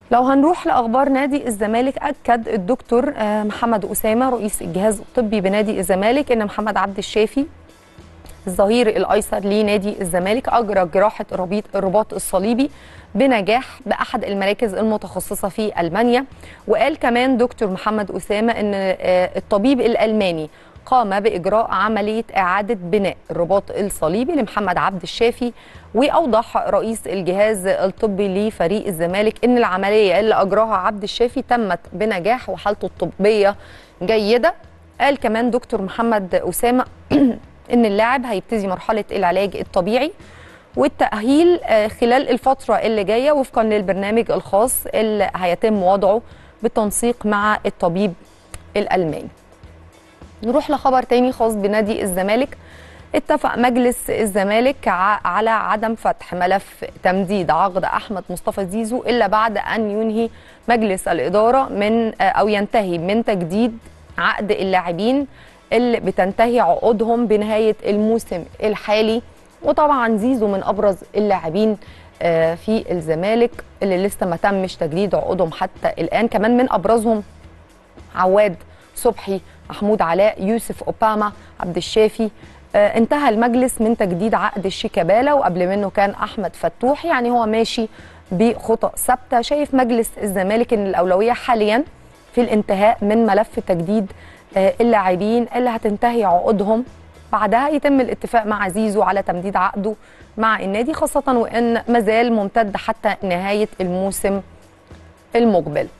لو هنروح لاخبار نادي الزمالك اكد الدكتور آه، محمد اسامه رئيس الجهاز الطبي بنادي الزمالك ان محمد عبد الشافي الظهير الايسر لنادي الزمالك اجرى جراحه الربيط الرباط الصليبي بنجاح باحد المراكز المتخصصه في المانيا وقال كمان دكتور محمد اسامه ان آه، الطبيب الالماني قام باجراء عمليه اعاده بناء الرباط الصليبي لمحمد عبد الشافي واوضح رئيس الجهاز الطبي لفريق الزمالك ان العمليه اللي اجراها عبد الشافي تمت بنجاح وحالته الطبيه جيده قال كمان دكتور محمد اسامه ان اللاعب هيبتدي مرحله العلاج الطبيعي والتاهيل آه، خلال الفتره اللي جايه وفقا للبرنامج الخاص اللي هيتم وضعه بالتنسيق مع الطبيب الالماني نروح لخبر تاني خاص بنادي الزمالك اتفق مجلس الزمالك ع- على عدم فتح ملف تمديد عقد احمد مصطفى زيزو الا بعد ان ينهي مجلس الاداره من او ينتهي من تجديد عقد اللاعبين اللي بتنتهي عقودهم بنهايه الموسم الحالي وطبعا زيزو من ابرز اللاعبين آه، في الزمالك اللي لسه ما تمش تجديد عقودهم حتى الان كمان من ابرزهم عواد صبحي محمود علاء يوسف اوباما عبد الشافي آه، انتهى المجلس من تجديد عقد الشيكابالا وقبل منه كان احمد فتوح يعني هو ماشي بخطى ثابته شايف مجلس الزمالك ان الاولويه حاليا في الانتهاء من ملف تجديد آه، اللاعبين اللي هتنتهي عقودهم بعدها يتم الاتفاق مع زيزو على تمديد عقده مع النادي خاصه وان مازال ممتد حتى نهايه الموسم المقبل